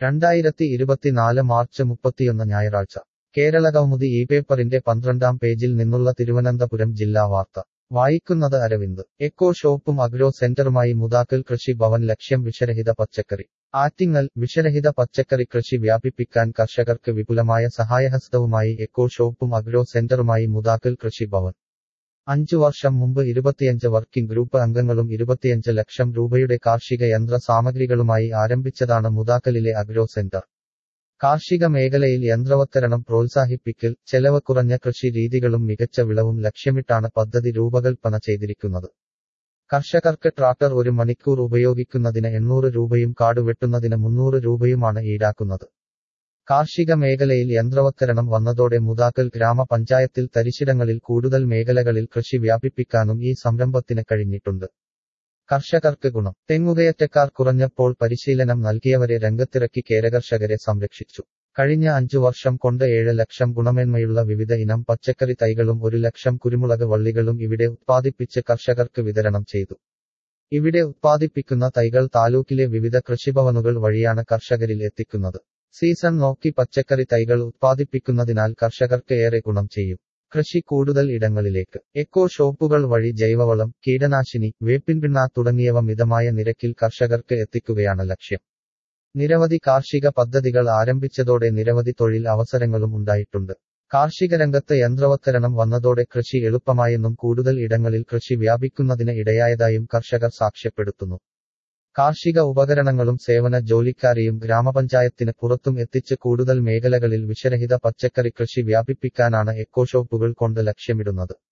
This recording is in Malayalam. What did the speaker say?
രണ്ടായിരത്തി ഇരുപത്തിനാല് മാർച്ച് മുപ്പത്തിയൊന്ന് ഞായറാഴ്ച കേരള കൗമുദി ഈ പേപ്പറിന്റെ പന്ത്രണ്ടാം പേജിൽ നിന്നുള്ള തിരുവനന്തപുരം ജില്ലാ വാർത്ത വായിക്കുന്നത് അരവിന്ദ് എക്കോ ഷോപ്പും അഗ്രോ സെന്ററുമായി മുതാക്കൽ കൃഷി ഭവൻ ലക്ഷ്യം വിഷരഹിത പച്ചക്കറി ആറ്റിങ്ങൽ വിഷരഹിത പച്ചക്കറി കൃഷി വ്യാപിപ്പിക്കാൻ കർഷകർക്ക് വിപുലമായ സഹായഹസ്തവുമായി എക്കോ ഷോപ്പും അഗ്രോ സെന്ററുമായി മുതാക്കൽ കൃഷി ഭവൻ അഞ്ചു വർഷം മുമ്പ് ഇരുപത്തിയഞ്ച് വർക്കിംഗ് ഗ്രൂപ്പ് അംഗങ്ങളും ഇരുപത്തിയഞ്ച് ലക്ഷം രൂപയുടെ കാർഷിക യന്ത്ര സാമഗ്രികളുമായി ആരംഭിച്ചതാണ് മുതാക്കലിലെ അഗ്രോ സെന്റർ കാർഷിക മേഖലയിൽ യന്ത്രവത്കരണം പ്രോത്സാഹിപ്പിക്കൽ ചെലവ് കുറഞ്ഞ കൃഷി രീതികളും മികച്ച വിളവും ലക്ഷ്യമിട്ടാണ് പദ്ധതി രൂപകൽപ്പന ചെയ്തിരിക്കുന്നത് കർഷകർക്ക് ട്രാക്ടർ ഒരു മണിക്കൂർ ഉപയോഗിക്കുന്നതിന് എണ്ണൂറ് രൂപയും കാട് വെട്ടുന്നതിന് മുന്നൂറ് രൂപയുമാണ് ഈടാക്കുന്നത് കാർഷിക മേഖലയിൽ യന്ത്രവത്കരണം വന്നതോടെ മുതാക്കൽ ഗ്രാമപഞ്ചായത്തിൽ തരിശിടങ്ങളിൽ കൂടുതൽ മേഖലകളിൽ കൃഷി വ്യാപിപ്പിക്കാനും ഈ സംരംഭത്തിന് കഴിഞ്ഞിട്ടുണ്ട് കർഷകർക്ക് ഗുണം തെങ്ങുകയറ്റക്കാർ കുറഞ്ഞപ്പോൾ പരിശീലനം നൽകിയവരെ രംഗത്തിറക്കി കേരകർഷകരെ സംരക്ഷിച്ചു കഴിഞ്ഞ അഞ്ചു വർഷം കൊണ്ട് ഏഴ് ലക്ഷം ഗുണമേന്മയുള്ള വിവിധ ഇനം പച്ചക്കറി തൈകളും ഒരു ലക്ഷം കുരുമുളക് വള്ളികളും ഇവിടെ ഉത്പാദിപ്പിച്ച് കർഷകർക്ക് വിതരണം ചെയ്തു ഇവിടെ ഉത്പാദിപ്പിക്കുന്ന തൈകൾ താലൂക്കിലെ വിവിധ കൃഷിഭവനുകൾ വഴിയാണ് കർഷകരിൽ എത്തിക്കുന്നത് സീസൺ നോക്കി പച്ചക്കറി തൈകൾ ഉത്പാദിപ്പിക്കുന്നതിനാൽ കർഷകർക്ക് ഏറെ ഗുണം ചെയ്യും കൃഷി കൂടുതൽ ഇടങ്ങളിലേക്ക് എക്കോ ഷോപ്പുകൾ വഴി ജൈവവളം കീടനാശിനി വേപ്പിൻപിണ്ണ തുടങ്ങിയവ മിതമായ നിരക്കിൽ കർഷകർക്ക് എത്തിക്കുകയാണ് ലക്ഷ്യം നിരവധി കാർഷിക പദ്ധതികൾ ആരംഭിച്ചതോടെ നിരവധി തൊഴിൽ അവസരങ്ങളും ഉണ്ടായിട്ടുണ്ട് കാർഷിക രംഗത്ത് യന്ത്രവത്കരണം വന്നതോടെ കൃഷി എളുപ്പമായെന്നും കൂടുതൽ ഇടങ്ങളിൽ കൃഷി വ്യാപിക്കുന്നതിന് ഇടയായതായും കർഷകർ സാക്ഷ്യപ്പെടുത്തുന്നു കാർഷിക ഉപകരണങ്ങളും സേവന ജോലിക്കാരെയും ഗ്രാമപഞ്ചായത്തിന് പുറത്തും എത്തിച്ച് കൂടുതൽ മേഖലകളിൽ വിഷരഹിത പച്ചക്കറി കൃഷി വ്യാപിപ്പിക്കാനാണ് എക്കോഷോപ്പുകൾ കൊണ്ട് ലക്ഷ്യമിടുന്നത്